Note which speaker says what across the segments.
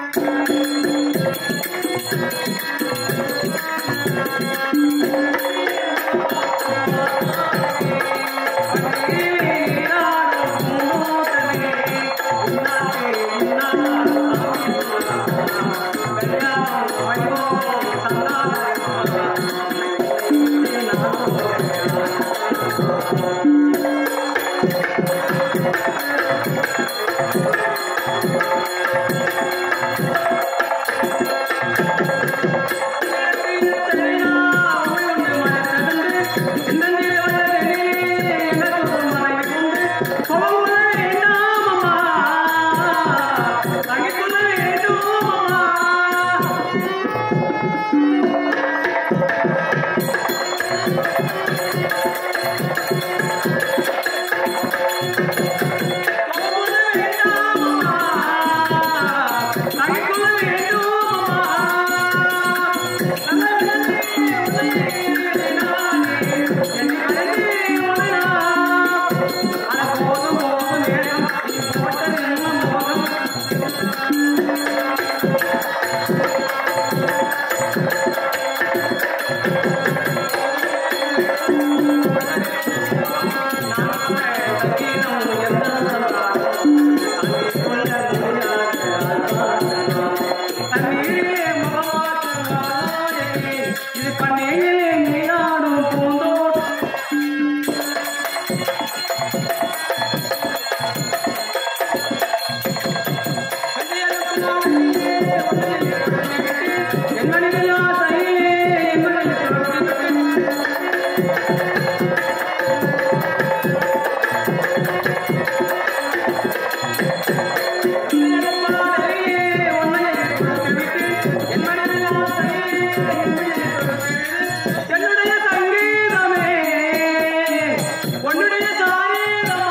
Speaker 1: இது பண்ணையிலே நீராடும் பூந்தோட்டம் என்னுடைய சங்கீதமே உன்னுடைய சாரீரமா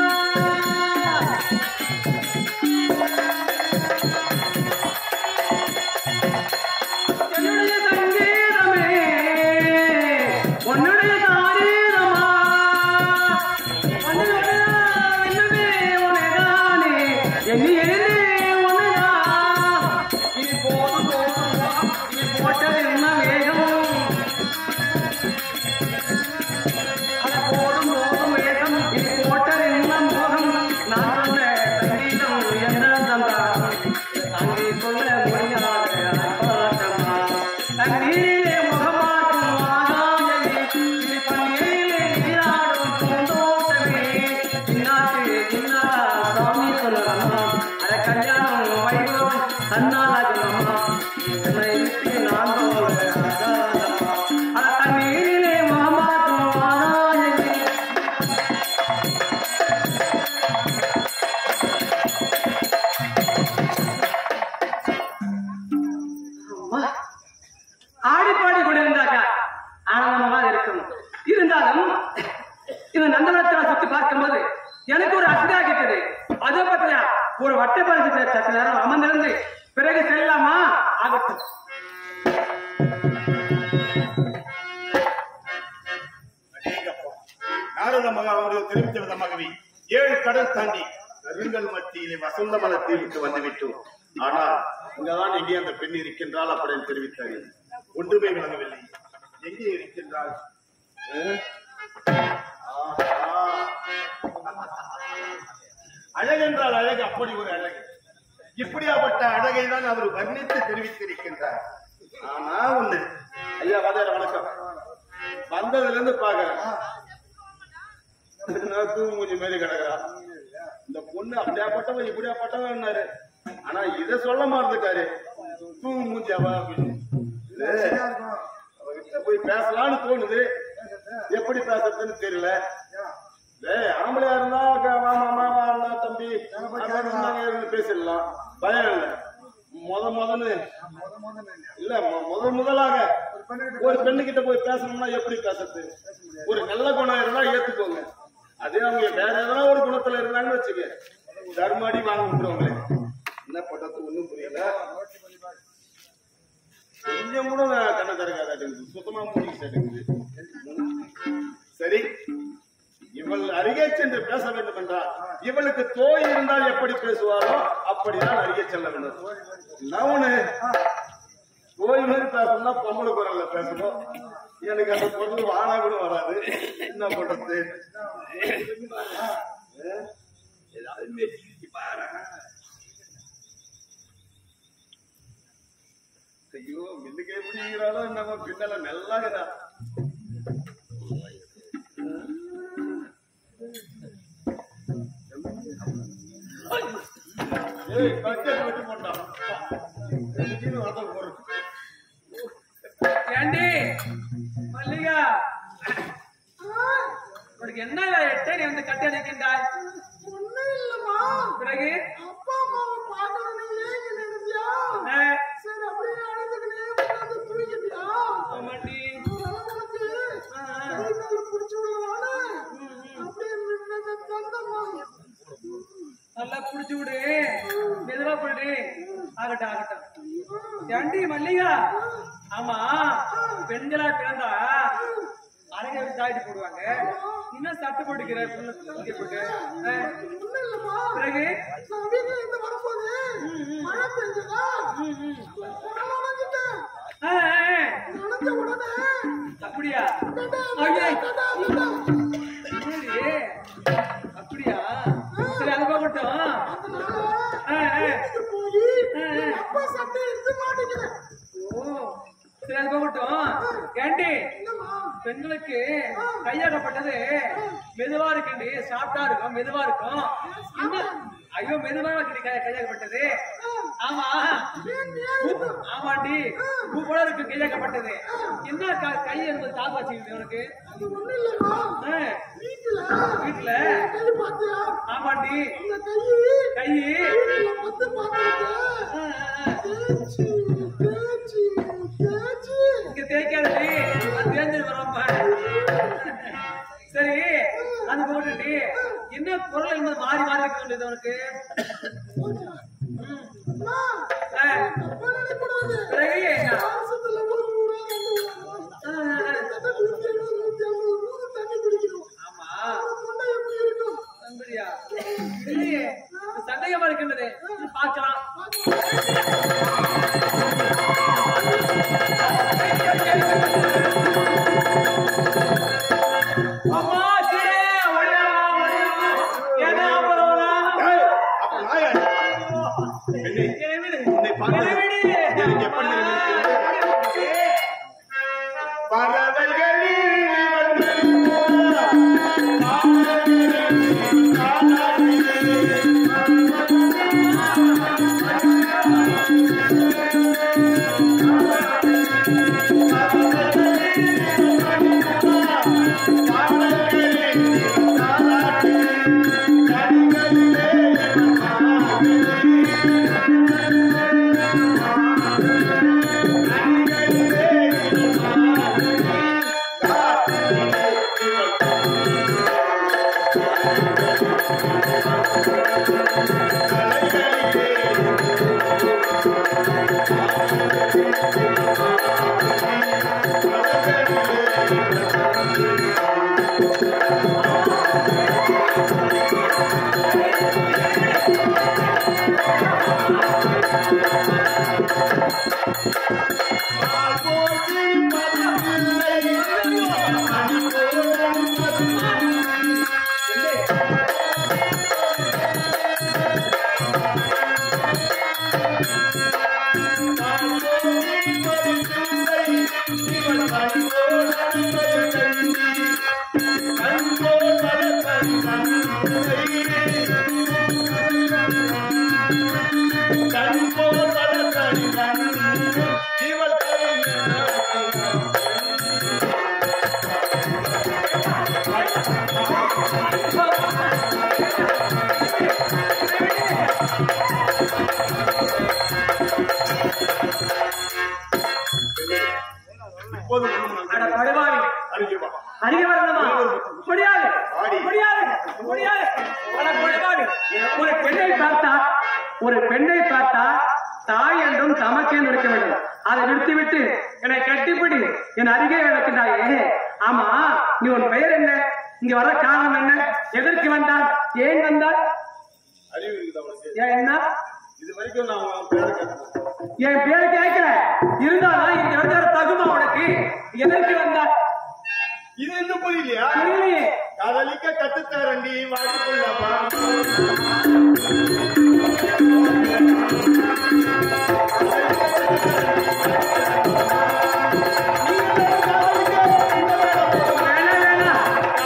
Speaker 1: என்னுடைய சங்கீதமே உன்னுடைய சாரீரமா உன்னுடைய என்னமே உன்னைதானே எண்ணி எழுந்தே உன்னைதா இது போதும் போதும் இது போட்டது என்ன வேகம் அட போதும் போதும் வேகம் இது போட்டது என்ன மோகம் நான் சொன்ன சங்கீதம் என்ன தந்தா தாங்கி சொல்ல முடியாத ஆர்ப்பாட்டமா தண்ணீரே முகமாற்றும் ஆகாயமே இது பன்னீரிலே நீராடும் பூந்தோட்டமே இன்னாட்டு இன்னா சாமி சொல்லலாமா அட கல்யாணம் வைபவம் தன்னாலாகலாமா என்னை விட்டு நான் போல ஆகாதம்மா அட தண்ணீரிலே முகமாற்றும் ஆகாயமே அம்மா, ஆடி பாடி கொண்டிருந்தாக்கா ஆனந்தமாக இருக்கும் இருந்தாலும் இந்த நந்தவனத்தை சுத்தி பார்க்கும்போது எனக்கு ஒரு அசுதா கிட்டது அது பற்றியா ஒரு வட்டை பறிச்சு சற்று நேரம் அமர்ந்திருந்து பிறகு செல்லலாமா ஆகட்டும்
Speaker 2: அநேகப்பா. நாரத மகாவர்கள் தெரிவித்த விதமாகவே ஏழு கடல் தாண்டி கருங்கல் மத்தியிலே வசந்த மலர் தீவுக்கு வந்துவிட்டோம் ஆனால் இங்கதான் எங்கே அந்த பெண் இருக்கின்றாள் அப்படின்னு தெரிவித்தார் ஒன்றுமே விளங்கவில்லை எங்கே இருக்கின்றாள் அஹ்? ஆஹா. அழகென்றால் அழகு அப்படி ஒரு அழகு இப்படியாப்பட்ட அழகை தான் அவர் வர்ணித்து தெரிவித்திருக்கின்றார் ஆனா ஒண்ணு ஐயா வாதார வணக்கம் வந்ததுல இருந்து பாக்குறேன் நான் தூங்கு மூஞ்சி மாரி கிடக்குறான் இந்த பொண்ணு அப்படியாப்பட்டவன் இப்படியாப்பட்டவன்னாரு ஆனா இத சொல்ல மறந்துட்டாரு தூங்கு மூஞ்சி அவ அப்படின்னு இது, அவகிட்ட போய் பேசலாம்னு தோணுது எப்படி பேசுறதுன்னு தெரியல டேய், ஆம்பளையா இருந்தா க- வா மாமா வா அண்ணா தம்பி அப்படின்னு இருந்தாங்க, இருந்து பேசிடலாம் பயம் இல்ல முத முதன்னு இல்ல மு- முதல் முதலாக ஒரு பெண்ணு கிட்ட போய் பேசணும்னா எப்படி பேசுறது ஒரு நல்ல குணம் இருந்தா ஏத்துக்கோங்க அதே அவங்க வேற ஏதாவது ஒரு குணத்துல இருந்தாங்கன்னு வச்சுக்க தர்மாடி வாங்க விட்டுருவாங்களே என்ன பண்றது ஒண்ணும் புரியல கொஞ்சம் கூட நான் கண்ணை திறக்காத சுத்தமா முடிக்கிட்டு சரி இவள் அருகே சென்று பேச வேண்டும் என்றால் இவள் இவளுக்கு தோய் இருந்தால் எப்படி பேசுவாரோ அப்படிதான் அறிய செல்ல வேண்டும் நவனு தோய் மாதிரி பேசணும்னா பொம்பளை குரல்ல பேசணும் எனக்கு அந்த பொருள் வானா கூட வராது என்ன பண்றது ஐயோ மின்னுக்கு எப்படி இருக்கிறாளோ நம்ம பின்னால நல்லாகிறா ஏய் கச்சேரி வெட்டி போட்டான் இதுக்குன்னு வரதான் போறது
Speaker 1: ஏண்டி மல்லிகா உனக்கு என்ன எட்டை நீ வந்து கட்டி அடிக்கின்றாய்
Speaker 3: ஒண்ணும் இல்லம்மா.
Speaker 1: பிறகு
Speaker 3: அப்பா அம்மாவை பார்க்கணும்னு ஏங்கி நின்னுட்டியா?
Speaker 1: அஹ்,
Speaker 3: சரி, அப்படியே அழுதுகிட்டே உட்கார்ந்து தூங்கிட்டியா?
Speaker 1: ஆமாண்டி.
Speaker 3: அதனால உனக்கு கை கால் பிடிச்சு விடலான்னு அப்படியே நின்னதை தந்தம்மா.
Speaker 1: நல்லா புடிச்சு விடு மெதுவா போடு ஆகட்டும் ஆகட்டும் ஏண்டி மல்லிகா ஆமா பெண்களா பிறந்தா அழகை வச்சு தாயிட்டு போடுவாங்க இன்னும் சட்டை போட்டுக்கிற புண்ணு இங்க போட்டு அஹ்,
Speaker 3: ஒண்ணும் இல்லம்மா.
Speaker 1: பிறகு
Speaker 3: நான் வீட்டுல இருந்து வரும்போது மழை பெஞ்சதா? நான் நனைஞ்சிட்டேன்.
Speaker 1: அஹ், அஹ்,
Speaker 3: நனைஞ்ச உடனே
Speaker 1: அப்படியா
Speaker 3: கடா,
Speaker 1: ஐயே.
Speaker 3: கடா, கடா.
Speaker 1: என்னடி? அப்படியா சரி அது போகட்டும்
Speaker 3: அதனால
Speaker 1: அஹ், அஹ்.
Speaker 3: வீட்டுக்கு போய் எங்க அப்பா சட்டை எடுத்து மாட்டிக்கிறேன்
Speaker 1: ஓ சரி அது போகட்டும் ஏண்டி
Speaker 3: என்னம்மா
Speaker 1: பெண்களுக்கு கையாகப்பட்டது மெதுவா இருக்குண்டி சாப்பிட்டா இருக்கும் மெதுவா இருக்கும் இன்னும் ஐயோ மெதுவா இருக்கு கை கையாகப்பட்டது ஆமா பூ- ஆமாண்டி பூ போல இருக்கு கையாகப்பட்டது என்ன க- கை என்பது தாத்தா செய்யுது உனக்கு
Speaker 3: அது ஒண்ணும் இல்லம்மா
Speaker 1: ஆ,
Speaker 3: வீட்டுல
Speaker 1: வீட்டுல
Speaker 3: கை பாத்தியா
Speaker 1: ஆமாண்டி
Speaker 3: இந்த கை
Speaker 1: கை
Speaker 3: வீட்டுல பத்து பாத்திருக்கேன்
Speaker 1: ஆ, ஆ, ஆ.
Speaker 3: தேய்ச்சி தேய்ச்சி தேய்ச்சி
Speaker 1: இங்க தேய்க்காதடி அது தேர்ந்து வரப்ப சரி அது போட்டுட்டு என்ன குரல் என்பது மாறி மாறி இருக்க வேண்டியது உனக்கு
Speaker 3: அம்மா
Speaker 1: ஆ,
Speaker 3: தப்பா நினைக்கூடாது
Speaker 1: பிறகு என்ன?
Speaker 3: மாசத்துல ஒரு ஊரா ரெண்டு ஊரா
Speaker 1: ஆ, ஆ, ஆ.
Speaker 3: கிட்டத்தட்ட நூத்தி எழுபது நூத்தி ஐம்பது ஊரு தண்ணி குடிக்கணும்
Speaker 1: ஆமா
Speaker 3: அவன் தொண்டை எப்படி இருக்கும்
Speaker 1: அப்படியா இல்லையே இது சந்தேகமா இருக்கின்றது இது பார்க்கலாம் அம்மா சரி ஓடியா ஓடியா என்ன ஆபரவனா
Speaker 2: ஏய், அப்ப நான் யாரு? பெண்ணே, உன்னை பார்த்து எனக்கு எப்படி இருக்கிறது? பறவைகளில் வந்து போதும்
Speaker 1: அட படுவாவி
Speaker 2: அருகே வா
Speaker 1: அருகே வரணுமா முடியாது
Speaker 2: ஆடி.
Speaker 1: முடியாது முடியாது அட படுவாவி ஒரு பெண்ணை பார்த்தா ஒரு பெண்ணை பார்த்தா தாய் என்றும் தமக்கேன்னு இருக்க வேண்டும் அதை விட்டு விட்டு என்னை கட்டிப்பிடி என் அருகே வைக்கின்றாயே ஆமா நீ உன் பெயர் என்ன இங்க வர காரணம் என்ன எதற்கு வந்தால் ஏன் வந்தால் ஏன் என்ன
Speaker 2: இது வரைக்கும் நான் உன் பேரை கேட்டேன்
Speaker 1: என் பேரை கேட்கிற இருந்தாலும் இந்த இடத்துல தகுமா உனக்கு எதற்கு வந்தா
Speaker 2: இது இன்னும் புரியலையா
Speaker 1: புரியலையே
Speaker 2: காதலிக்க கத்துத்தரண்டி வாழ்த்துக்கொள்ளப்பா
Speaker 1: வேணாம் வேணாம்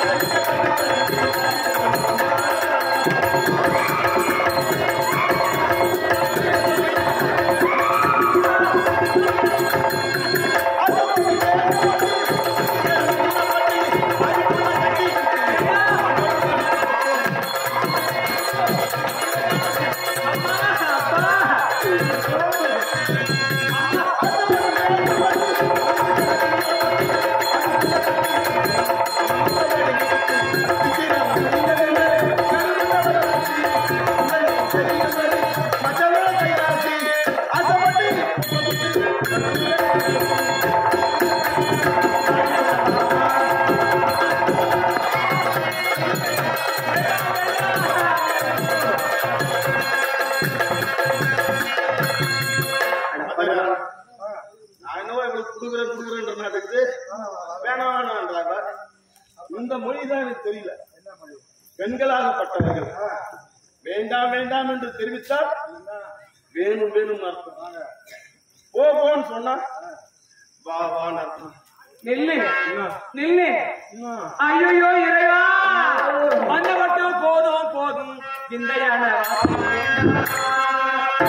Speaker 2: நான் என்னவோ இவளுக்கு குடுக்குறேன் குடுக்குறேன்ற நாட்டுக்கு வேணாம் வேணான்றாங்க இந்த மொழி தான் எனக்கு தெரியல பெண்களாகப்பட்டவர்கள் வேண்டாம் வேண்டாம் என்று தெரிவித்தால் வேணும் வேணும் அர்த்தம் போ போன்னு சொன்னா வா வான்னு அர்த்தம்
Speaker 1: நில்லு நில்லு ஐயோ இறைவா வந்த மட்டும் போதும் போதும் விந்தையான வார்த்தை வேண்டாம்.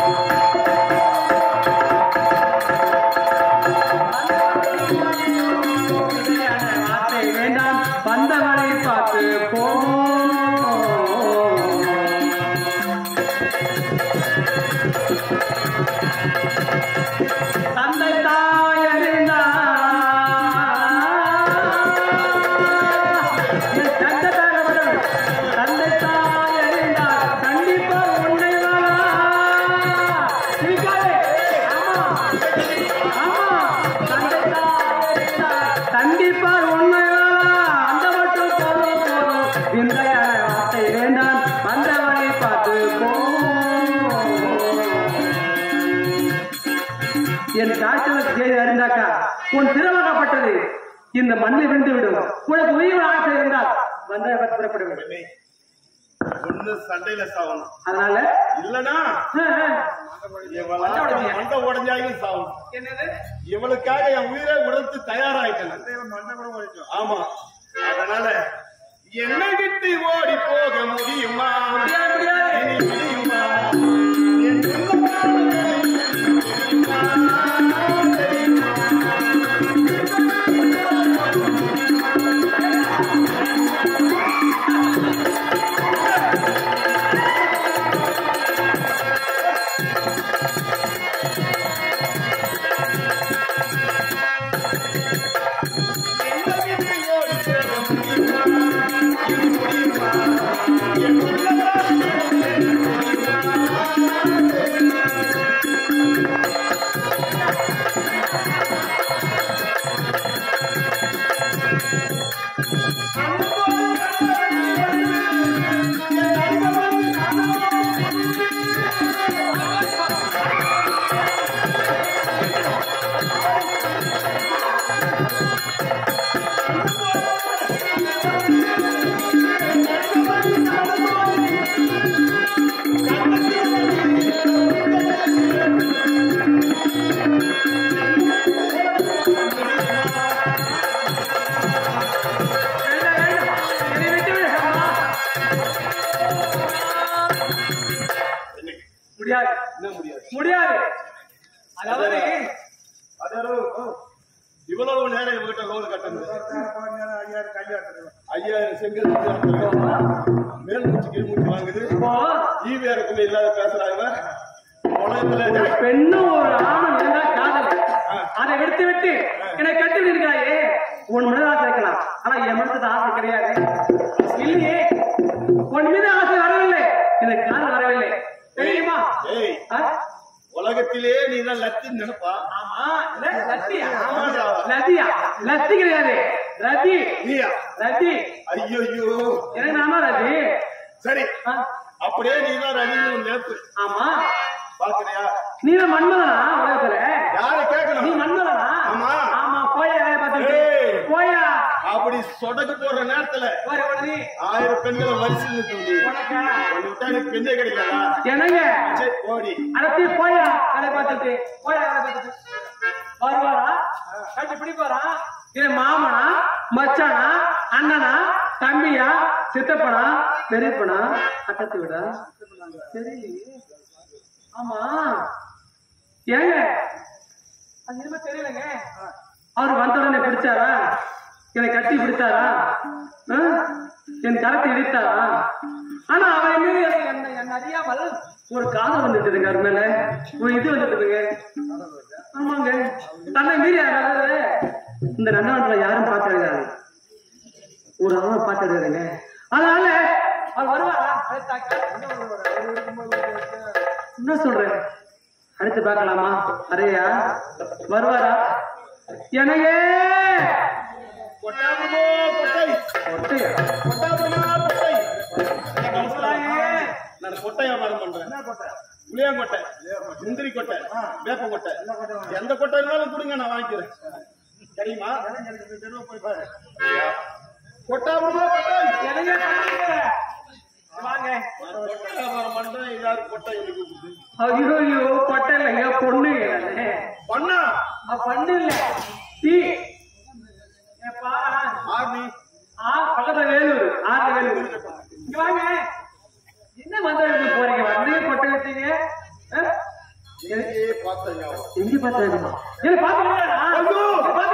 Speaker 1: விந்தையான வார்த்தை வேண்டாம் வந்தவனை பார்த்து போவோம் தந்தை தாய் அறிந்தார் தந்தை தாய் தந்தை தாய் அறிந்தார் கண்டிப்பா உன்னை சிரிக்காதே ஆமா ஆமா தந்தை தாய் அறிந்தார் கண்டிப்பா உன்னை அந்த மட்டும் போதும் போதும் விந்தையான வார்த்தை வேண்டாம் வந்தவனை பார்த்து போவோம் என் காய்ச்சலுக்கு செய்தி அறிந்தாக்கா உன் திருமணப்பட்டது இந்த மண்ணை விழுந்து விடும் உனக்கு உயிர் ஆசை இருந்தால் வந்த புறப்பட வேண்டும்
Speaker 2: ஒண்ணு சண்டையில சாவணும்
Speaker 1: அதனால
Speaker 2: இல்லனா
Speaker 1: ஆ, ஆ.
Speaker 2: இவளா மண்டை உடஞ்சாயும் சாவணும்
Speaker 1: என்னது
Speaker 2: இவளுக்காக என் உயிரை உடத்து தயாராயிட்டேன் ஆமா அதனால என்னை விட்டு ஓடி போக முடியுமா
Speaker 1: முடியாது, முடியாது.
Speaker 2: இனி முடியுமா என் உள்ளம் என்னை விட்டு ஓடி போக முடியுமா இனி முடியுமா என் உள்ளம்
Speaker 1: வேண்டாம், வேண்டாம். என்னை விட்டு விடு. அம்மா. முடியாது
Speaker 2: என்ன முடியாது
Speaker 1: முடியாது அதாவது
Speaker 2: அதாவது இவ்வளவு நேரம் இவகிட்ட லோன் கட்டணும் ஐயாயிரம் செங்கல் மேல் மூச்சு கீழ் மூச்சு வாங்குது
Speaker 1: இப்போ
Speaker 2: ஈவி இறக்குமே இல்லாத பேசுறாங்க உலகத்துல
Speaker 1: ஒரு பெண்ணும் ஒரு ஆணும் இருந்தா காதல் அதை விடுத்து விட்டு என்னை கட்டி விடுகிறாயே உன் மனது ஆசை இருக்கலாம் ஆனா என் மனசுக்கு ஆசை கிடையாது இல்லையே உன் மீது ஆசை வரவில்லை எனக்கு காதல் வரவில்லை தெரியுமா
Speaker 2: ஏய்
Speaker 1: ஆ?
Speaker 2: உலகத்திலே நீ தான் லட்சியம் நினைப்பா
Speaker 1: ஆமா இல்ல, லத்தியா
Speaker 2: ஆமாடா.
Speaker 1: லத்தியா லத்தி கிடையாது ரதி
Speaker 2: நீயா
Speaker 1: ரதி
Speaker 2: ஐயோ
Speaker 1: எனக்கு நாமா ரதி
Speaker 2: சரி
Speaker 1: ஆ?
Speaker 2: அப்படியே நீ தான் ரஜினி நேத்து
Speaker 1: ஆமா
Speaker 2: பாக்குறியா
Speaker 1: நீ மன்மதனா உலகத்துல
Speaker 2: யார
Speaker 1: நீ
Speaker 2: கேட்கணும்
Speaker 1: மன்மதனா
Speaker 2: ஆமா.
Speaker 1: ஆமா போயா வேலை பார்த்துட்டு
Speaker 2: ஏய்.
Speaker 1: போயா
Speaker 2: அப்படி சொடக்கு போடுற நேரத்துல
Speaker 1: ஒரு உடனே
Speaker 2: ஆயிரம் பெண்களை வரிசை நிறுத்தி
Speaker 1: உனக்கா
Speaker 2: ஒண்ணு விட்டா எனக்கு பெண்ணே கிடைக்காதா
Speaker 1: என்னங்க
Speaker 2: சரி, ஓடி
Speaker 1: அடுத்து போயா வேலை பார்த்துட்டு போயா வேலை பார்த்துட்டு வருவாரா கட்டி பிடிப்பாரா இது மாமனா மச்சானா அண்ணனா தம்பியா சித்தப்பனா பெரியப்பனா அக்கத்து விடா தெரியலையே ஆமா ஏங்க அது இனிமே தெரியலங்க அவர் வந்த உடனே பிடிச்சாரா என்னை கட்டி பிடிச்சாரா ஆ? என் கரத்தை இடித்தாரா ஆனா அவன் மீது எனக்கு என்ன என்ன அறியாமல் ஒரு காதல் வந்துட்டுதுங்க அவர் மேல ஒரு இது வந்துட்டுதுங்க ஆமாங்க தன்னை மீறி அதாவது இந்த நன்னவனத்துல யாரும் பார்த்தாங்க ஒரு அவன் பார்த்தாருங்க அதனால அவர் வருவாரா அடுத்தாக்க என்ன சொல்றேன் அடுத்து பார்க்கலாமா அரையா வருவாரா எனக்கு
Speaker 2: கொட்டாமோ கொட்டை
Speaker 1: ஒட்டையா?
Speaker 2: கொட்டாமோ கொட்டை நான் கொட்டை வியாபாரம் பண்றேன் புளியாங்கொட்டை முந்திரி கொட்டை வேப்ப கொட்டை எந்த கொட்டை இருந்தாலும் கொடுங்க நான் வாங்கிக்கிறேன் தெரியுமா கொட்டாமோ கொட்டை
Speaker 1: எனக்கு பண்ணுங்க. வாங்க
Speaker 2: நான் கொட்டை வியாபாரம் பண்றேன் எல்லாரும் கொட்டை எனக்கு கொடுத்து.
Speaker 1: ஐயோ ஐயோ கொட்டை இல்லைங்க பொண்ணு நானு.
Speaker 2: பண்ணா
Speaker 1: அவ பண்ணு இல்ல டீ ஏன் பாரா
Speaker 2: ஆர்மி
Speaker 1: ஆ பக்கத்துல வேலூர் ஆறு வேலூர் இங்க வாங்க என்ன மந்திரத்துக்கு போறீங்க வந்து கொட்டை வச்சீங்க ஆ?
Speaker 2: எனக்கே பார்த்தேன் ஞாபகம்.
Speaker 1: எங்க பார்த்தாருமா என்ன பாத்தீங்களா
Speaker 2: ஐயோ!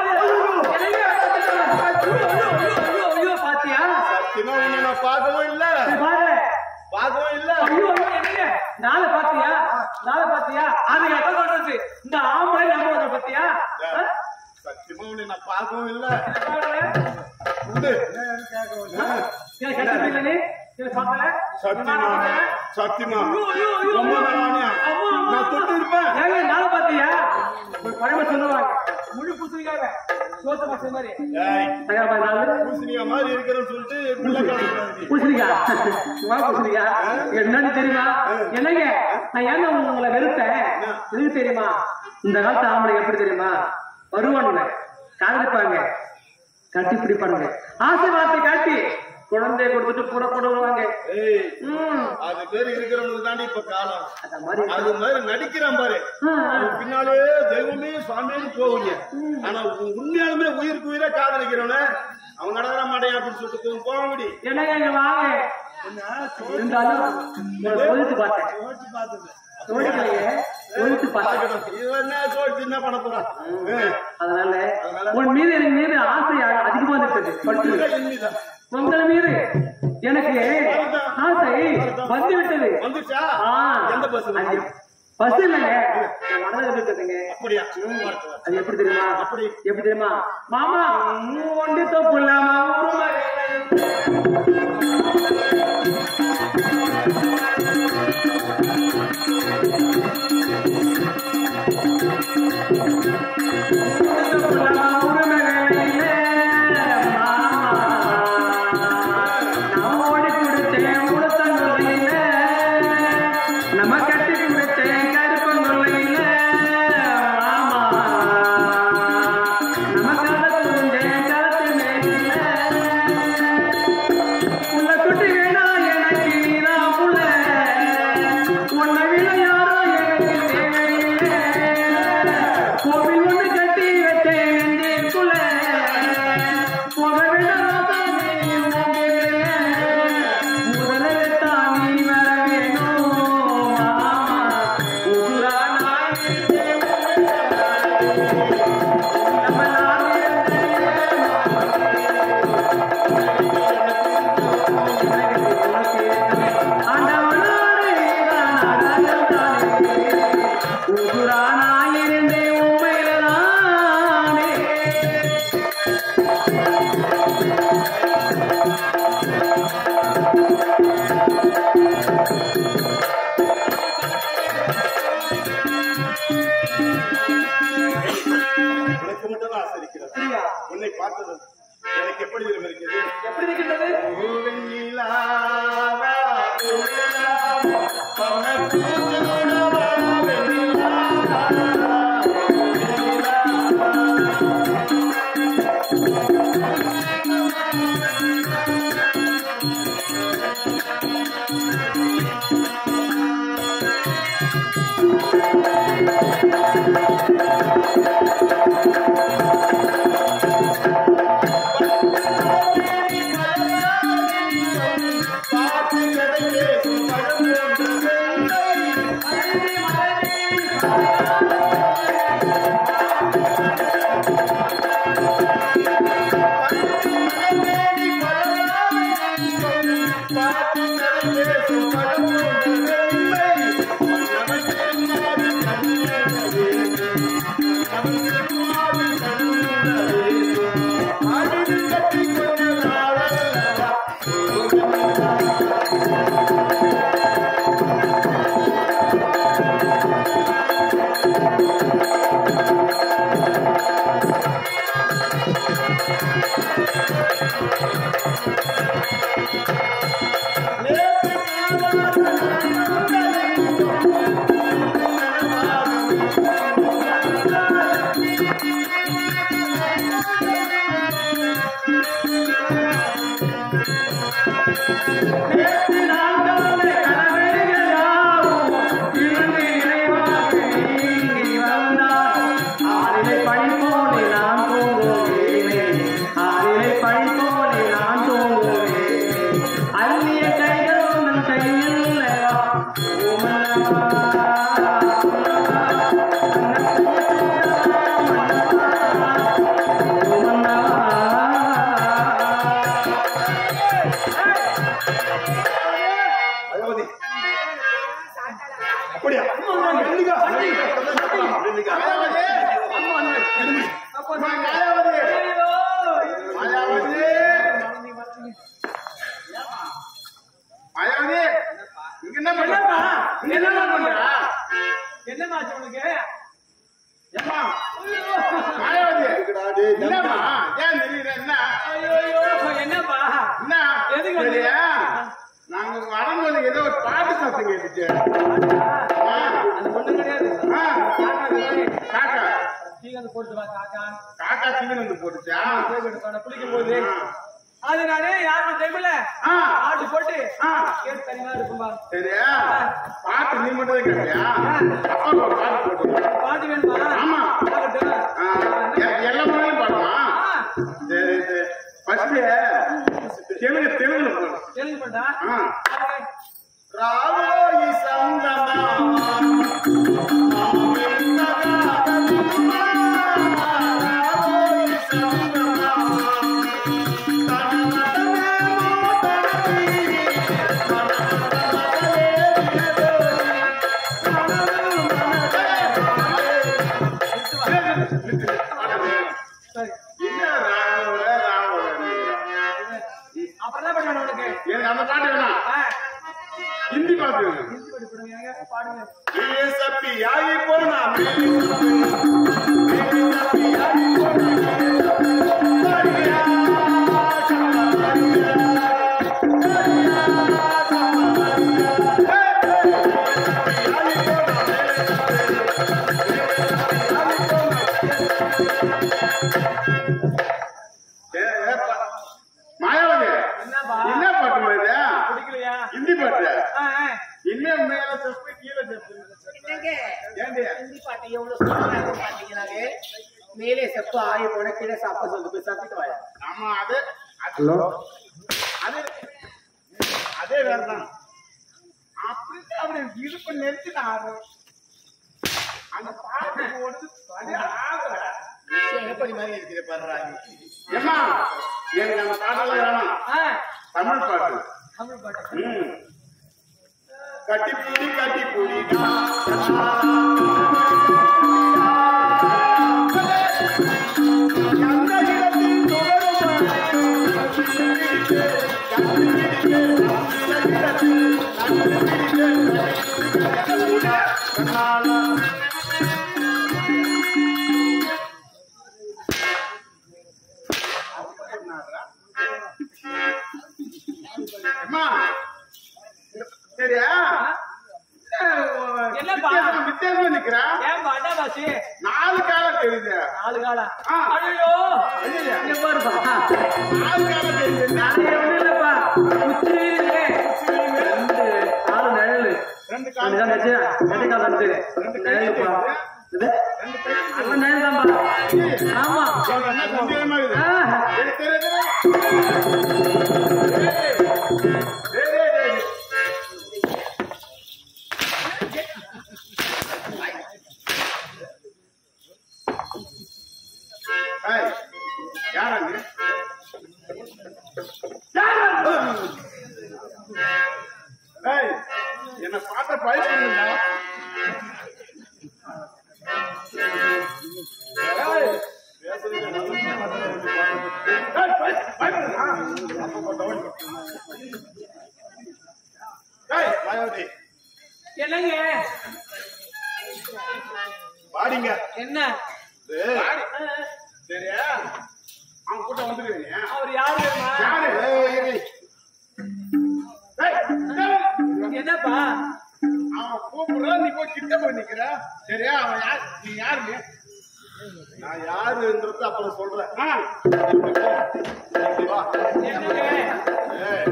Speaker 1: ஐயோ பாத்தியா
Speaker 2: சத்தியமா உன்னை நான் பார்க்கவும் இல்ல
Speaker 1: சரி, பாரு
Speaker 2: பார்க்கவும் இல்ல
Speaker 1: ஐயோ ஐயோ என்னங்க நாளை பாத்தியா நாளை பாத்தியா அது எப்ப சொல்றது இந்த ஆம்பளை நம்ம வந்த பாத்தியா ஆ?
Speaker 2: சத்தியமா உன்னை நான் பார்க்கவும் இல்ல
Speaker 1: இதை பாருங்க.
Speaker 2: உண்டு
Speaker 1: ஏன் கட்டது இல்லை நீ? இதை பார்க்கல?
Speaker 2: சத்தியமா சத்தியமா
Speaker 1: ஐயோ, ஐயோ, ஐயோ,
Speaker 2: ரொம்ப
Speaker 1: ஐயோ.
Speaker 2: நாளானியா
Speaker 1: அம்மா, அம்மா,
Speaker 2: நான் தொட்டு இருப்பேன்
Speaker 1: ஏங்க, நாளை பாத்தியா? ஒரு பழமொழி சொல்லுவாங்க. முழு பூசணிக்காக, சோத்து பசங்க மாதிரி.
Speaker 2: ஏய்,
Speaker 1: தகர பாரு நாளு.
Speaker 2: பூசணிக்கா மாதிரி இருக்கிறேன்னு சொல்லிட்டு பிள்ளை காலக்கூடாது
Speaker 1: பூசணிக்கா. வா பூசணிக்கா. என்னன்னு தெரியுமா என்னங்க நான் ஏன் உங்களை வெறுத்தேன் எதுக்கு தெரியுமா இந்த காலத்து ஆம்பளை எப்படி தெரியுமா வருவானுங்க காதலிப்பாங்க கட்டி பிடிப்பானுங்க ஆசை வார்த்தை காட்டி குழந்தைய கொடுத்துட்டு கூட கூட வருவாங்க
Speaker 2: ஏய்
Speaker 1: ம்
Speaker 2: அது பேர் இருக்கிறவனுக்கு தாண்டி இப்ப காலம்
Speaker 1: அந்த மாதிரி
Speaker 2: அது மாதிரி நடிக்கிறான் பாரு
Speaker 1: ஆ, ஆ.
Speaker 2: அவன் பின்னாலே தெய்வமே சுவாமின்னு போவீங்க ஆனா உன் உண்மையாலுமே உயிருக்கு உயிரா காதலிக்கிறவன அவன் நடக்கிற மாட்டேன் அப்படின்னு சொல்லிட்டு போ- போக முடி
Speaker 1: என்னங்க இங்க வாங்க இருந்தாலும் உங்களை ஒழித்து பார்த்தேன் தோழிகளையே ஒழித்து பார்த்தேன்
Speaker 2: இவன் என்ன சோழ்ச்சி என்ன பண்ண போறான் ஏய்,
Speaker 1: அதனால உன் மீது எனக்கு மீது ஆசை அதிகமா இருந்தது பற்று
Speaker 2: இனிதான்.
Speaker 1: உங்கள் மீது எனக்கு ஆசை வந்து விட்டது
Speaker 2: வந்துச்சா
Speaker 1: ஆ,
Speaker 2: எந்த பஸ்
Speaker 1: அது பஸ் இல்லைங்க என் மனதில் இருக்குதுங்க
Speaker 2: அப்படியா
Speaker 1: அது எப்படி தெரியுமா
Speaker 2: அப்படி.
Speaker 1: எப்படி தெரியுமா மாமா ஒண்டி தப்பு இல்லாம ஒரு மகன். தப்பு இல்லாம ஒரு மகனிலே, மாமா. நான் ஓடி கொடுத்தேன் உளுத்தங்குள்ளையில, நம்ம கட்டி கொடுத்தேன் கருப்பங்குள்ளையில, மாமா. நம்ம கதை புரிஞ்சேன் கருத்து மேல. உள்ள குட்டி வேணா எனக்கு
Speaker 2: அயோத்தி. அப்படியா வெள்ளிக்கா. வெள்ளிக்கா. மாயாவதி. அம்மா, மாயாவதி. மாயாவதி. மாயாவதி. இங்க என்ன பண்ற? இங்க என்ன பண்ற?
Speaker 1: என்னமாச்சு உனக்கு
Speaker 2: ஏம்மா, மாயாவதி. என்னம்மா? ஏன் திடீர்னு என்ன?
Speaker 1: ஐயோ என்னப்பா
Speaker 2: என்ன?
Speaker 1: எதுக்கு வந்து?
Speaker 2: சரியா? நாங்க வரும்போது ஏதோ ஒரு பாட்டு சத்தம் கேட்டுச்சு ஆ.
Speaker 1: அது ஒண்ணும் கிடையாது
Speaker 2: ஆ.
Speaker 1: காக்கா இது மாதிரி
Speaker 2: காக்கா
Speaker 1: டீ வந்து போட்டு வா காக்கா
Speaker 2: காக்கா தீவனம் வந்து போட்டுச்சா
Speaker 1: நான் குளிக்கும் போது
Speaker 2: ஆ.
Speaker 1: அது நானே யாரும் தெரியல
Speaker 2: ஆ.
Speaker 1: ஆட்டு போட்டு
Speaker 2: ஆ.
Speaker 1: கேட்டு தனியா இருக்கும்பா
Speaker 2: சரியா பாட்டு நீ மட்டும் தான் கேட்டியா அப்பா ஒரு பாட்டு போட்டு
Speaker 1: பாட்டு வேணுமா
Speaker 2: ஆமா.
Speaker 1: ஆகட்டும்.
Speaker 2: ஆ, எ- எல்லா முறையும் பாடுமா
Speaker 1: ஆ.
Speaker 2: சரி சரி ஃபர்ஸ்ட் தெலுங்கு தெலுங்குல போடு
Speaker 1: தெலுங்கு பண்ணா
Speaker 2: ஆ. రావోయి సంగమా రావోయి సంగమా
Speaker 1: சரி
Speaker 2: என்ன ராவல ராவல
Speaker 1: அப்புறம் என்ன பண்ணணும் உனக்கு
Speaker 2: எனக்கு அந்த பாட்டு வேணாம்
Speaker 1: ஆ.
Speaker 2: ஹிந்தி பாட்டு வேணும்
Speaker 1: ஹிந்தி பாட்டு போடுங்க பாடுங்க
Speaker 2: ये सब पियाई बोलना मेरी मेरी सब पियाई बोलना बढ़िया चला बढ़िया बढ़िया चला बढ़िया हे पियाई बोलना मेरे மாயாவதி
Speaker 1: என்னப்பா?
Speaker 2: என்ன பாட்டு மாதிரி
Speaker 1: பிடிக்கலையா
Speaker 2: ஹிந்தி பாட்டு
Speaker 1: ஆ, ஆ.
Speaker 2: இன்னும் மேல செப்பு கீழே செப்பு
Speaker 4: என்னங்க
Speaker 2: ஏண்டி
Speaker 4: ஹிந்தி பாட்டு எவ்வளவு சூப்பரா இருக்கும் பாத்தீங்கன்னாங்க மேலே செப்பு ஆயி போன கீழே சாப்ப சொல்லு போய் சாப்பிட்டு வாயா
Speaker 2: ஆமா அது ஹலோ அது அதே வேற தான் அப்படி அப்படி இடுப்பு நெரிச்சு நான் ஆடுறேன் அந்த பாட்டு போடுறது அப்படியே ஆகல
Speaker 4: எப்படி மாதிரி இருக்குது பாடுறாங்க
Speaker 2: ஏம்மா எனக்கு அந்த பாட்டெல்லாம் வேணாம்
Speaker 1: ஆ.
Speaker 2: தமிழ் பாட்டு
Speaker 1: தமிழ் பாட்டு
Speaker 2: ம். கட்டி பூடி கட்டி பூடிடா எந்த இடத்தில் அம்மா சரியா
Speaker 1: என்னப்பா?
Speaker 2: வித்தியாசமா வித்தியாசமா நிக்கிறேன்
Speaker 1: ஏன்பா அதான் பாசி
Speaker 2: நாலு காலம் தெரியுது
Speaker 1: நாலு காலா
Speaker 2: ஆ.
Speaker 1: ஐயோ இங்க பாருப்பா
Speaker 2: நாலு காலம் தெரியுது
Speaker 1: நானே ஒண்ணும் இல்லப்பா உச்சி வெயிலே ரெண்டு காலு நிழலு
Speaker 2: ரெண்டு
Speaker 1: அதுதான்
Speaker 2: காலம்
Speaker 1: நிஜம். ரெண்டு கால் ரெண்டு. நிழலுப்பா. இது? அதெல்லாம் நிழல்தான்பா. ஆமா
Speaker 2: என்ன சந்தேகமா இருக்குது
Speaker 1: ஆ.
Speaker 2: ஏய், தெரு, தெரு. ஏய், ஏய், ஏய், ஏய். ஏய், யாரா நீ? யாரா? ஏய், என்னை பார்த்த பயப்படுங்களா ஏய், பேசுறதுக்கு நல்லா ஏய், பய- பயப்படுறா? அப்ப போட்ட ஓடி. ஏய், மாயாவதி,
Speaker 1: என்னங்க
Speaker 2: வாடிங்க.
Speaker 1: என்ன
Speaker 2: ஏய்,
Speaker 1: ஆ,
Speaker 2: சரியா? அவன் கூட்டம் வந்துருக்கீங்க.
Speaker 1: அவர் யாரு தெரியுமா?
Speaker 2: யாரு? ஏய், ஏய், ஏய். ஏய், ஏய்.
Speaker 1: என்னப்பா
Speaker 2: அவன் கூப்பிடுறான், நீ போய் கிட்ட போய் நிக்கிற. சரியா? அவன் யார்? நீ யாரு நீ? நான் யாருன்றது அப்புறம் சொல்றேன் ஆ. இப்படி வா.
Speaker 1: என்னங்க
Speaker 2: ஏய்,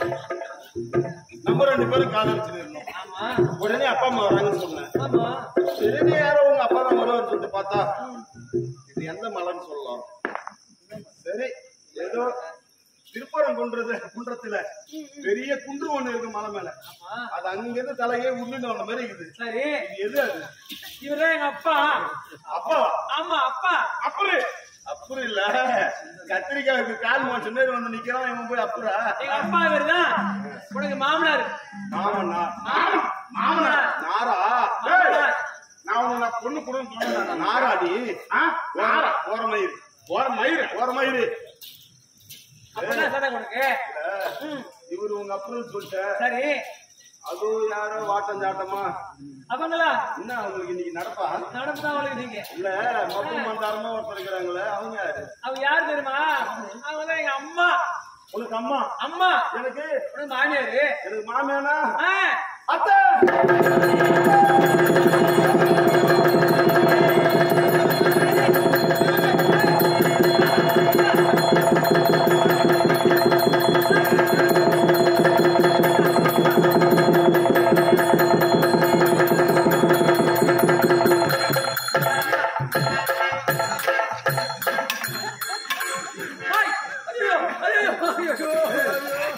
Speaker 2: நம்ம ரெண்டு பேரும் காதலிச்சுட்டு இருந்தோம்
Speaker 1: ஆமா
Speaker 2: உடனே அப்பா அம்மா வராங்கன்னு சொன்னேன்
Speaker 1: ஆமா
Speaker 2: சரி யாரோ உங்க அப்பா தான் வருவான்னு சொல்லிட்டு பார்த்தா இது எந்த மலைன்னு சொல்லலாம் சரி ஏதோ திருப்பரம் குன்றது குன்றத்துல பெரிய குன்று ஒண்ணு இருக்கு மலை மேல
Speaker 1: ஆமா
Speaker 2: அது அங்கிருந்து தலையே உருண்டு வந்த மாதிரி இருக்குது
Speaker 1: சரி
Speaker 2: இது எது அது
Speaker 1: இவர்தான் எங்க அப்பா
Speaker 2: அப்பா
Speaker 1: ஆமா அப்பா
Speaker 2: அப்புறு அப்புறம் இல்ல கத்திரிக்காய்க்கு கால் மாசம் நேரம் வந்து நிக்கிறான் இவன் போய் அப்புறா
Speaker 1: எங்க அப்பா இவர்தான் உனக்கு மாமனார்
Speaker 2: மாமனா மாமனா நாரா ஏய், நான் உனக்கு நான் பொண்ணு கொடுன்னு சொன்னேன் நாராடி ஆ? நாரா ஓர மயிர் ஓர மயிர் ஓர மயிர்
Speaker 1: அப்பதான் சடங்கு உனக்கு
Speaker 2: இவரு உங்க அப்புறம் சொல்லிட்டேன்
Speaker 1: சரி
Speaker 2: அதுவும் யாரோ வாட்டம் சாட்டமா
Speaker 1: அவங்களா
Speaker 2: என்ன அவங்களுக்கு இன்னைக்கு நடப்பா
Speaker 1: நடப்புதான் அவளுக்கு நீங்க
Speaker 2: இல்ல மப்பு மந்தாரமா ஒருத்தர் இருக்கிறாங்களே அவங்க யாரு
Speaker 1: அவங்க யாரு தெரியுமா அவங்க தான் எங்க அம்மா
Speaker 2: உனக்கு அம்மா
Speaker 1: அம்மா
Speaker 2: எனக்கு
Speaker 1: உனக்கு மாமியாரு
Speaker 2: எனக்கு மாமியானா
Speaker 1: ஆ,
Speaker 2: அத்தை
Speaker 1: ஐய், ஐயோ, ஐயோ, ஐயோ.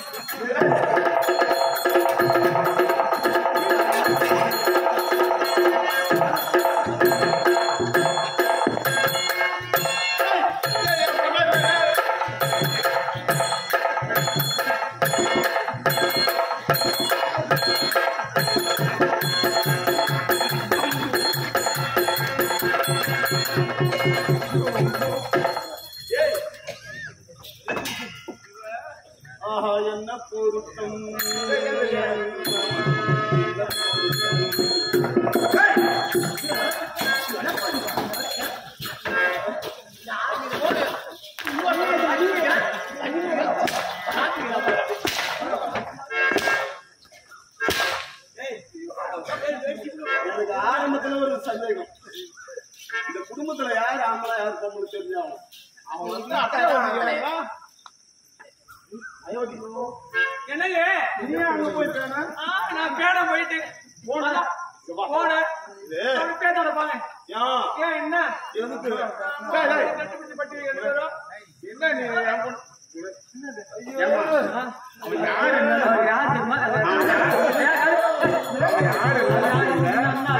Speaker 2: ஆஹா என்ன பொருத்தம் எனக்கு ஆரம்பத்துல ஒரு சந்தேகம் இந்த குடும்பத்துல யார் ஆம்பளை யார் பொம்பளை தெரிஞ்சாகும் அவன் வந்து அட்டை அயோத்தி
Speaker 1: என்னங்க
Speaker 2: நீ அங்க போயிட்டானா
Speaker 1: ஆ, நான் பேட போயிட்டு
Speaker 2: போனா? இங்க வா.
Speaker 1: போனேன்
Speaker 2: இது
Speaker 1: அவரு பேத்தோட போங்க
Speaker 2: ஏன்
Speaker 1: ஏன் என்ன
Speaker 2: எதுக்கு டேய், டேய்.
Speaker 1: கண்டுபிடிச்சு பட்டி எடுத்து வரும்
Speaker 2: என்ன நீ என் பொண்ணு- ஐயோ. அவன் யாரு என்ன?
Speaker 1: அவர் யார் தெரியுமா? அவர் யாரு? அண்ணா,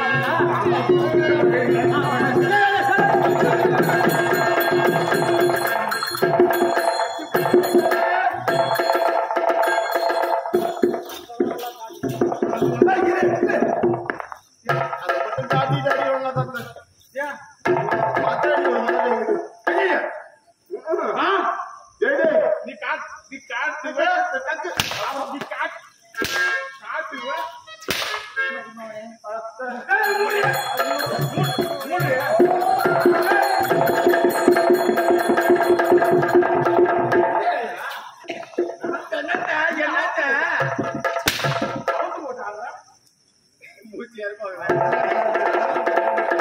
Speaker 2: டேய், இரு, இரு. அதை மட்டும் தாண்டி தாண்டி ஒழுங்கா தப்பு.
Speaker 1: ஏன்?
Speaker 2: மாத்தாடி ஒரு மாதிரி இருக்குது. ஐயைய. ஆ? டேய், டேய், நீ காட்டு நீ காட்டுவ, இந்த கக்கு. ஆமா, நீ காட்டு காட்டுவ. ஏய், மூடு. மூடு, மூடு. பூச்சியா இருக்கும்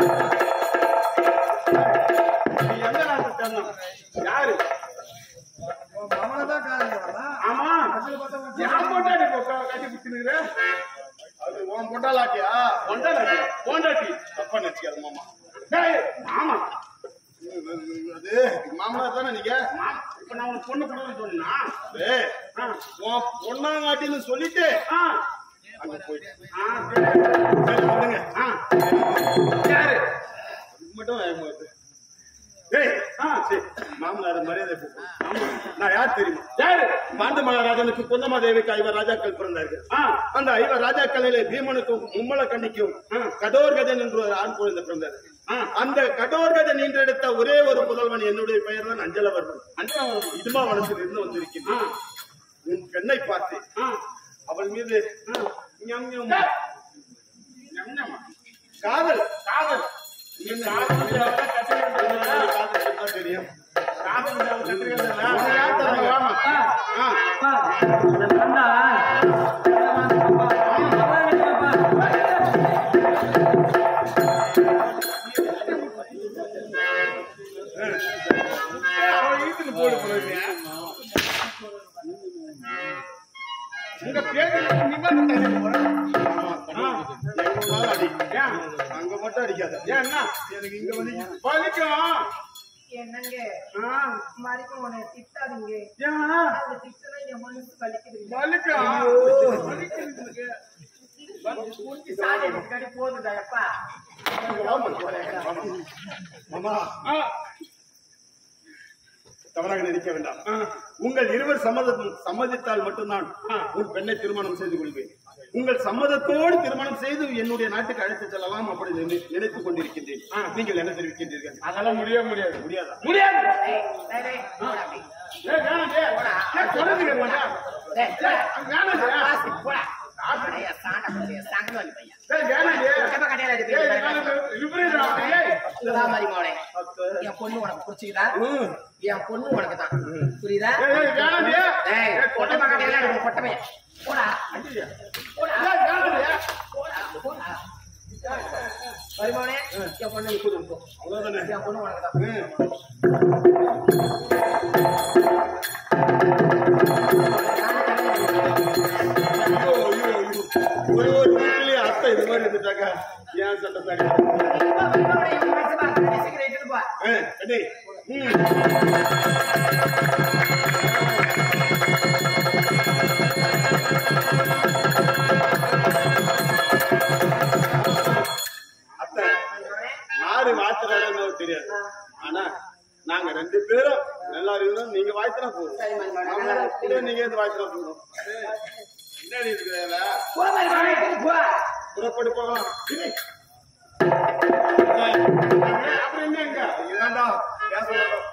Speaker 2: நீ எந்த நாட்டு தென்னம்? யாரு
Speaker 3: அவனதான் காரணம் வரா
Speaker 2: ஆமா யார் பொண்டாட்டி இப்போ க- கட்டி பிடிச்சிருக்கிற அது உன் பொண்டாலாட்டியா பொண்டாட்டி பொண்டாட்டி தப்பா நினைச்சுக்காத மாமா டேய், மாமா அது மாமனார் தானே நீங்க இப்ப நான் உனக்கு பொண்ணு கொடுன்னு சொன்னா டேய், உன் பொண்ணாங்காட்டின்னு சொல்லிட்டு அங்க போயிட்டு சரி, விடுங்க. யாரு இது மட்டும் வாங்க மாட்டேன். டேய், சரி, மாமனார் மரியாதை கூப்பிடு. நான் யார் தெரியுமா யாரு பாண்டு மகாராஜனுக்கு குந்தமா தேவிக்கு ஐவர் ராஜாக்கள் பிறந்தார்கள் அந்த ஐவர் ராஜாக்களிலே பீமனுக்கும் மும்மல கண்ணிக்கும் கடோர்கதன் என்று ஒரு ஆண் குழந்தை பிறந்தார் அந்த கடோர்கதன் ஈன்றெடுத்த ஒரே ஒரு புதல்வன் என்னுடைய பெயர் தான் அஞ்சலவர்மன் இதுமா வனத்தில் இருந்து வந்திருக்கிறேன் உன் பெண்ணை பார்த்து அவள் மீது ஞம் ஞம். ஞம் ஞம். காதல் காதல் தெரியும் உனக்கு யார் தராங்க? வாமா. ஆ.
Speaker 1: அப்பா, அந்த கண்டா,
Speaker 2: அவன் வீட்டுக்கு போடு போடுங்க. உங்க பேருக்கு நிம்மதி தரேன் போறேன். ஆ. எங்க வேணாலும் அடி. ஏன்? அங்க மட்டும் அடிக்காத ஏன் என்ன எனக்கு இங்க வலிக்கும் வலிக்கும்
Speaker 4: என்னங்க
Speaker 2: ஆ.
Speaker 4: மறுக்கும் உன்னை திட்டாதீங்க
Speaker 2: ஏன்?
Speaker 4: அது திட்டுனா என் மனசு வலிக்குதுங்க
Speaker 2: வலிக்கும் வலிக்குது எனக்கு.
Speaker 4: சாலை முன்னாடி போகுதுடா எப்பா
Speaker 2: மாமா தவறாக நினைக்க வேண்டாம் உங்கள் இருவர் சம்மதம் சம்மதித்தால் மட்டும்தான் உன் பெண்ணை திருமணம் செய்து கொள்வேன் உங்கள் சம்மதத்தோடு திருமணம் செய்து என்னுடைய நாட்டுக்கு அழைத்து செல்லலாம் அப்படி நினை- நினைத்துக் கொண்டிருக்கின்றேன் நீங்கள் என்ன தெரிவிக்கின்றீர்கள் அதெல்லாம் முடிய முடியாது முடியாதா முடியாது
Speaker 4: டேய், டேய், டேய், போடா அப்படி.
Speaker 2: ஏய், வேணாம், ஏய். ஏய், சொல்லுங்க, வேணாம்.
Speaker 4: டேய், போடா.
Speaker 2: வேணாம், ஏய்.
Speaker 4: பாசி, போடா. ஐயா, சாண்டா பையன், சங்கவலி பையன்.
Speaker 2: ஏய், வேணாம், ஏய்.
Speaker 4: எப்ப கடையில அடி
Speaker 2: ஏய்,
Speaker 4: போய்
Speaker 2: வேணாம், விபரீதம் ஆகுது, ஏய்.
Speaker 4: இதா மாதிரி மோனே. என் பொண்ணு உனக்கு பிடிச்சிக்குதா
Speaker 2: ம்.
Speaker 4: என் பொண்ணு உனக்கு தான் புரியுதா
Speaker 2: ஏய், ஏய், வேணாம், ஏய்.
Speaker 4: டேய்
Speaker 2: ஏய்,
Speaker 4: கொட்டை பக்கத்துல அடி கொட்டை பையன் போடா போடா
Speaker 2: ஏய், வேணாம், ஏய்.
Speaker 4: போடா போடா பரிமானே என் பொண்ணு கூட்டு போ
Speaker 2: அவ்வளவுதானே
Speaker 4: என் பொண்ணு உனக்கு தான்
Speaker 2: ம். ஐயோ, ஐயோ, ஐயோ. ஒரு ஒரு வீட்லயே அத்தை இது மாதிரி இருந்துட்டாக்கா ஏன் சண்டை சாடி
Speaker 4: இப்ப பரிமானே என் மனசு பார்த்து சீக்கிரம் எடுத்துட்டு போ
Speaker 2: அடே ம் அத்தை யாரு வாத்துறாங்கன்னு தெரியாது ஆனா நாங்க ரெண்டு பேரும் நல்லா இருக்கணும் நீங்க வாய்த்தினா போதும்
Speaker 4: சரி மரிமானே
Speaker 2: ஆமா,
Speaker 4: நல்லா
Speaker 2: கூட நீங்க எது வாய்த்தினா போதும் என்னடி இருக்கிற
Speaker 4: போ மரிமானே போ
Speaker 2: புறப்பட்டு போகலாம் இரு. அப்புறம் என்ன இங்க இதாண்டா பேசலாம்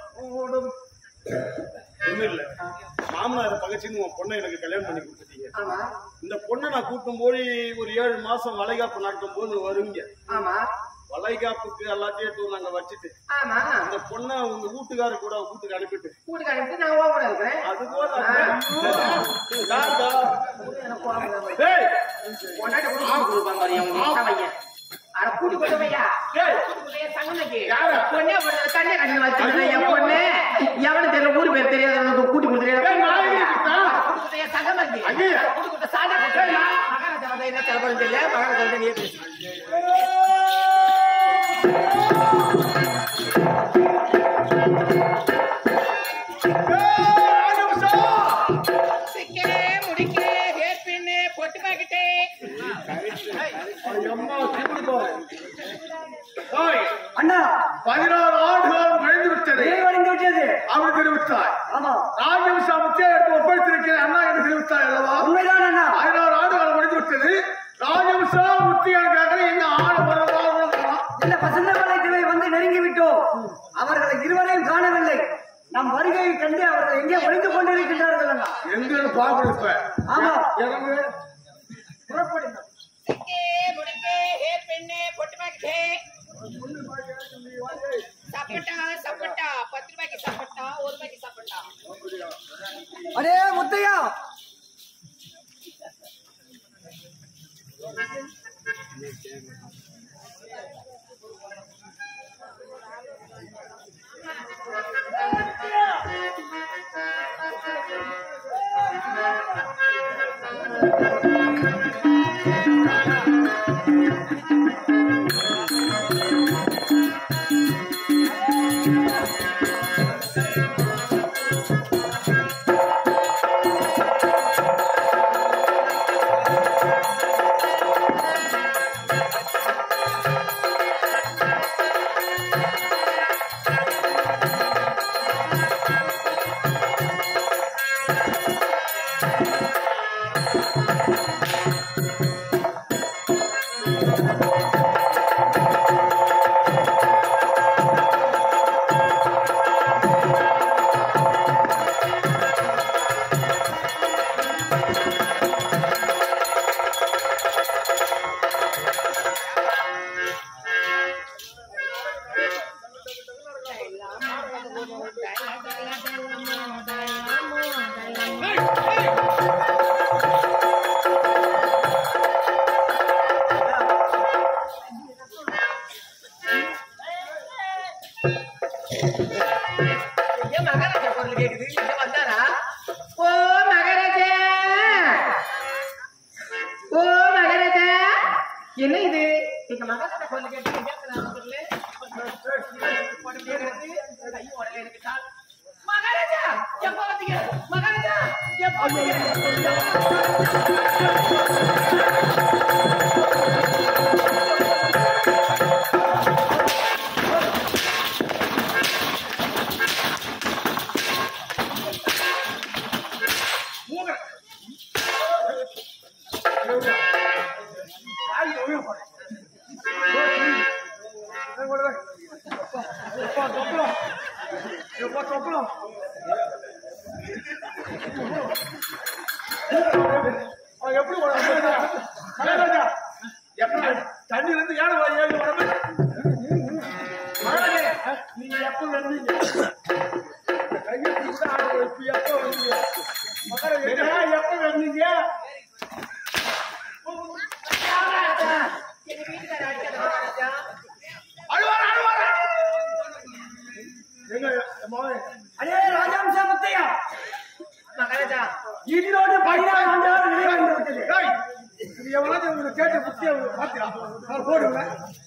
Speaker 2: ஒண்ணும் இல்ல மாமனார் பகச்சின்னு உன் பொண்ணை எனக்கு கல்யாணம் பண்ணி கொடுத்துட்டீங்க
Speaker 4: ஆமா
Speaker 2: இந்த பொண்ணை நான் கூட்டும் போய் ஒரு ஏழு மாசம் வளைகாப்பு நடக்கும் போது வருங்க
Speaker 4: ஆமா
Speaker 2: வளைகாப்புக்கு எல்லாத்தையும் எடுத்து நாங்க வச்சுட்டு
Speaker 4: ஆமா
Speaker 2: அந்த பொண்ணை உங்க வீட்டுக்காரர் கூட வீட்டுக்கு அனுப்பிட்டு
Speaker 4: கூட்டுக்கு அனுப்பிட்டு நான் உன் கூட இருக்கிறேன்
Speaker 2: அது போல யாருடா?
Speaker 4: எனக்கு கோபம் வருது.
Speaker 2: டேய்,
Speaker 4: பொண்டாட்டி கூட கூட்டு கொடுப்பாங்க பாரு, என் முட்டை பையன். அட கூட்டு கொண்டு போய்யா. கூட்டு கொண்டு போய் சங்கனைக்கு. பொண்ணே பொண்ணு, கண்ணே கண்ணு வச்சுக்கிட்டு என் பொண்ணு. எவனுக்கு தெரியல, ஊரு பேர் தெரியாதவனுக்கு கூட்டி கொடுத்துறியா?
Speaker 2: ஏய், நாளைக்கு இருக்கா?
Speaker 4: கூட்டு கொடுத்த என் சங்கமக்கு.
Speaker 2: ஐயா.
Speaker 4: கூட்டு கொடுத்த சாதா கொடுத்தா. மகாராஜா வந்தா என்ன தலைவரும் தெரியல, மகாராஜா வந்து நீயே பேசு. சிக்கே, முடிக்கே, ஹேர் பின்னு, பொட்டு பாக்கெட்டு.
Speaker 2: ஓய்,
Speaker 1: அண்ணா
Speaker 2: பதினாறு ஆண்டுகள் கழிந்து விட்டது
Speaker 1: ஏன் வளைந்து விட்டது
Speaker 2: அவர் தெரிவித்தாய்
Speaker 1: ஆமா
Speaker 2: ராஜ்யம் சாமத்தை எடுத்து ஒப்படைத்திருக்கிறேன் அண்ணா என்று தெரிவித்தாய் அல்லவா
Speaker 1: உண்மைதான் அண்ணா
Speaker 2: பதினாறு ஆண்டுகள் முடிந்து விட்டது ராஜவம்சா முத்தியாக்காக எங்க ஆடு பரவாயில்ல
Speaker 1: இந்த பசந்த வளையத்திலே வந்து நெருங்கி விட்டோம் அவர்களை இருவரையும் காணவில்லை நம் வருகையை கண்டு அவர்கள் எங்கே ஒளிந்து கொண்டிருக்கின்றார்கள் அண்ணா
Speaker 2: எங்க பாக்குறது இப்ப
Speaker 1: ஆமா
Speaker 2: இறங்கு
Speaker 1: புறப்படுங்கள்
Speaker 4: சிக்கே, முடிக்கே, ஹேர் பின்னு, பொட்டு பாக்கெட்டு. சப்பட்டா சப்பட்டா பத்து ரூபாய்க்கு சப்பட்டா ஒரு ரூபாய்க்கு சப்பட்டா
Speaker 1: அடே முத்தையா
Speaker 4: ஏன் மகாராஜா குரல் கேக்குது இங்க வந்தாரா ஓ மகாராஜா ஓ மகாராஜா என்ன இது நீங்க மகாராஜா குரல் கேட்டு கேட்கலாம் மகாராஜா எப்ப வந்தீங்க மகாராஜா எப்ப வந்தீங்க
Speaker 3: எப்படி மகாராஜா எப்படி தண்ணி வந்து ஏழு ஏழு வரமே மகாராஜா நீங்க எப்ப வந்தீங்க கையை பிடிச்சா ஆடு இப்ப எப்ப வந்தீங்க மகாராஜா எப்ப வந்தீங்க
Speaker 4: மகாராஜா எங்க வீட்டுக்காரர் அடிக்காத மகாராஜா
Speaker 3: அழுவார் அழுவார் எங்க மகன்
Speaker 1: அடே ராஜாம்ச முத்தையா
Speaker 4: மகாராஜா
Speaker 1: இன்னொரு பதினாறு ஆண்டாவது நிறைவடைந்து விட்டது
Speaker 3: ஏய், இது எவனாச்சும் உங்களுக்கு கேட்ட புத்திய பாத்தியா நான் போடுங்க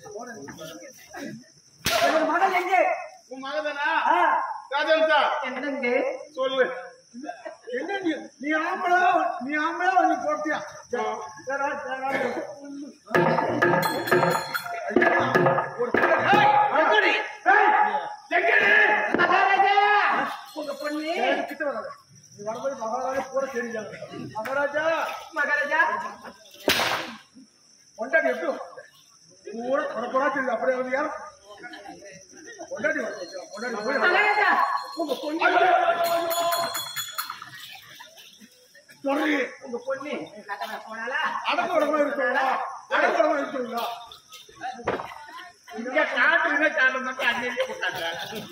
Speaker 1: எனது மகன் எங்கே
Speaker 2: உன் மகதானா
Speaker 1: ஆ,
Speaker 2: ராஜன்சா
Speaker 4: என்னங்க
Speaker 2: சொல்லு
Speaker 3: என்ன நீ நீ ஆம்பளா நீ ஆம்பளா வந்து போட்டியா சரி, சரி, சரி. ஒரு
Speaker 2: ஏய், எங்கடி? எங்கடி?
Speaker 4: மகாராஜா உங்க பொண்ணு
Speaker 3: ஏய், கிட்ட வராத. நீ வரும்போது மகாராஜா கூட தெரிஞ்சாங்க மகாராஜா
Speaker 4: மகாராஜா
Speaker 3: கொண்டாடி எப்படி கூட பரப்பரா தெரியுது அப்படியே வந்து யாரும் கொண்டாடி வந்து கொண்டாடி போய்
Speaker 4: மகாராஜா உங்க பொண்ணு
Speaker 3: சொல்றீ
Speaker 4: உங்க பொண்ணு கட்டண போனாலா
Speaker 3: அடக்க உடம்பா இருக்குங்களா அடக்க உடம்பா இருக்குங்களா
Speaker 2: இங்க காட்டுல காலம் மட்டும் அன்னைக்கே போட்டாங்க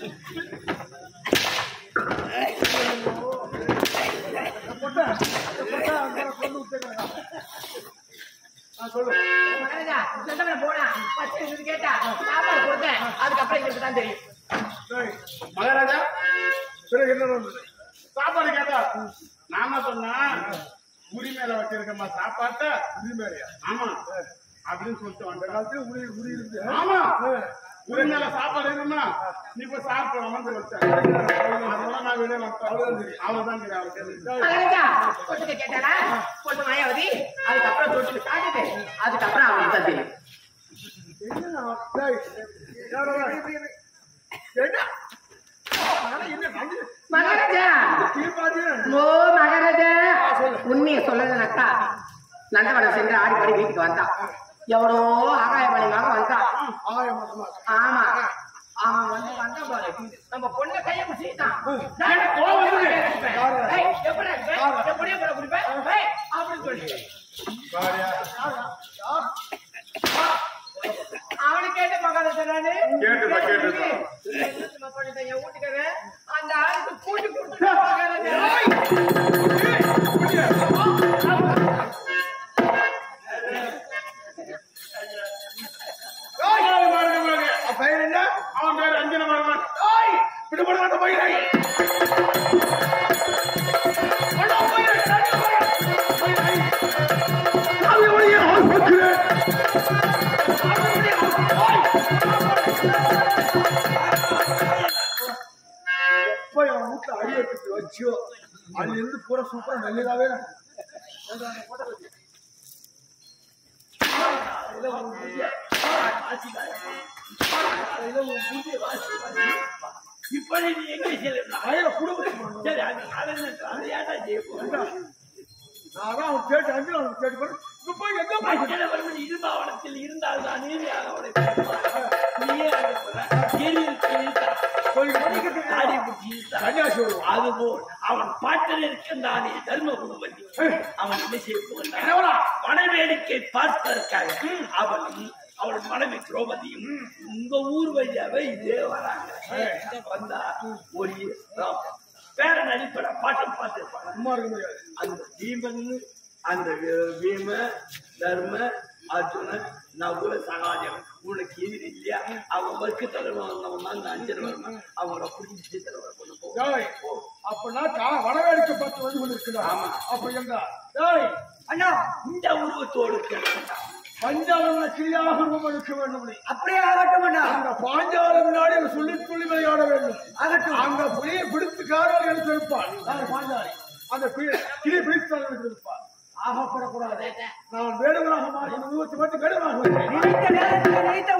Speaker 3: போட்டா போட்டா அந்த கொண்டு விட்டுங்க நான் சொல்லு
Speaker 4: மகாராஜா சொந்தவன போனா பத்து நிமிஷம் கேட்டா சாப்பாடு கொடுத்தேன் அதுக்கப்புறம் எங்களுக்கு தான் தெரியும்
Speaker 3: டேய்,
Speaker 2: மகாராஜா
Speaker 3: பிறகு என்ன நடந்தது
Speaker 2: சாப்பாடு கேட்டா நான் என்ன சொன்னேன் உரி மேல வச்சிருக்கம்மா சாப்பாட்ட
Speaker 3: உரிமையா
Speaker 2: ஆமா அப்படின்னு சொல்லிட்டு
Speaker 3: அந்த
Speaker 2: வந்தேன்
Speaker 3: காலத்துல உரி உரி இருக்கு
Speaker 2: ஆமா
Speaker 3: ஆ.
Speaker 2: உரி மேல சாப்பாடு இருக்குமா நீ போய் சாப்பிட்டு வந்து வச்சேன் அதெல்லாம் நான் வெளியே வந்தேன் அவ்வளவுதான் தெரியும் அவ்வளவுதான் தெரியும் அவருக்கு
Speaker 4: மகாராஜா பொண்ணுக்கு கேட்டாரா பொண்ணு மாயாவதி அதுக்கப்புறம் தொட்டு காட்டுது அதுக்கப்புறம் அவங்களுக்கு தான் தெரியும்
Speaker 3: என்ன டேய், யாரோ என்ன அதெல்லாம் என்ன நடந்தது?
Speaker 4: மகாராஜா
Speaker 3: தீர்ப்பாச்சு
Speaker 4: ஓ மகாராஜா உண்மையை சொல்லலனாக்கா நந்தவனம் சென்று ஆடி பாடி வீட்டுக்கு வந்தான் எவ்வளோ ஆகாயமணிமாக வந்தான்
Speaker 3: ஆகாய மாசமா
Speaker 4: ஆமா அவன் வந்து வந்த பாரு நம்ம பொண்ணை கைய பிடிச்சிட்டான் எப்படியே போட குடிப்பேன் ஏய், அப்படின்னு சொல்லி அவனை கேட்ட மகாராஜா நானு
Speaker 2: கேட்டுப்பா, கேட்டுப்பா.
Speaker 4: என்னத்துமா பண்ணிட்டேன் என் வீட்டுக்காரன் அந்த ஆளுக்கு கூட்டி கொடுத்துட்டா மகாராஜா
Speaker 3: எப்ப என் வீட்டுல அடி எடுத்து வச்சோ அதுல இருந்து பூரா சூப்பரா நல்லதாவே
Speaker 5: இப்படி நீ எங்க செல்லலாம்
Speaker 3: வயல குடும்பம்
Speaker 5: சரி அது அதை அதை ஏன்டா செய்ய போறேன்
Speaker 3: நான் தான் அவன் கேட்டு அஞ்சு அவன் கேட்டு போறேன் இப்ப போய் எங்க போய்
Speaker 5: மஞ்சளவர்கள் இருமாவளத்தில் இருந்தால் தான் நீதியாக அவளை பார்ப்பார். நீயே அங்கே போற. ஏறி இருக்கு, இழுத்தா. தாடி பிடிச்சி இழுத்தா.
Speaker 3: சன்னியாசி வருவான்.
Speaker 5: அதுபோல் அவன் பாட்டில் இருக்கின்றானே தர்ம குருவதி அவன் என்ன செய்ய போகின்றான் வனவேடிக்கை பார்ப்பதற்காக அவனும் அவள் மனைவி திரௌபதியும் உங்க ஊர் வழியாவே இதே வராங்க வந்தா ஒரு வேற நடிப்பட பாட்டம் பார்த்திருப்பாங்க
Speaker 3: சும்மா இருக்க முடியாது
Speaker 5: அந்த பீமன் அந்த பீம தர்ம அர்ஜுனன் நகுல சகாதேவன் உனக்கு எதிரி இல்லையா அவன் வர்க்க தலைவன் வந்தவன் தான் இந்த அஞ்சல் வருவன் அவங்கள புரிஞ்சு தலைவர் கொண்டு போகும்
Speaker 3: டேய், அப்பனா கா- வடவேடிக்கை பார்த்து வந்து கொண்டிருக்கிறான் அப்ப எங்க டேய்
Speaker 5: அண்ணா இந்த உருவத்தோடு கேட்கலாம்
Speaker 3: பஞ்சாலன கிரியாக ரூபம் எடுக்க வேண்டும் நீ.
Speaker 1: அப்படியே ஆகட்டும் அண்ணா
Speaker 3: அந்த பாஞ்சால முன்னாடி ஒரு சொல்லி துள்ளி விளையாட வேண்டும் ஆகட்டும் அங்க புலியை பிடித்து காரணம் எடுத்து இருப்பான் நான் பாஞ்சாலி அந்த பி- கிளி பிடித்து இருப்பான் ஆகப்படக்கூடாது நான் வேடுவராக மாறி இந்த உருவத்தை மட்டும் வேடுவராக
Speaker 1: நினைத்த நேரத்தில் நினைத்த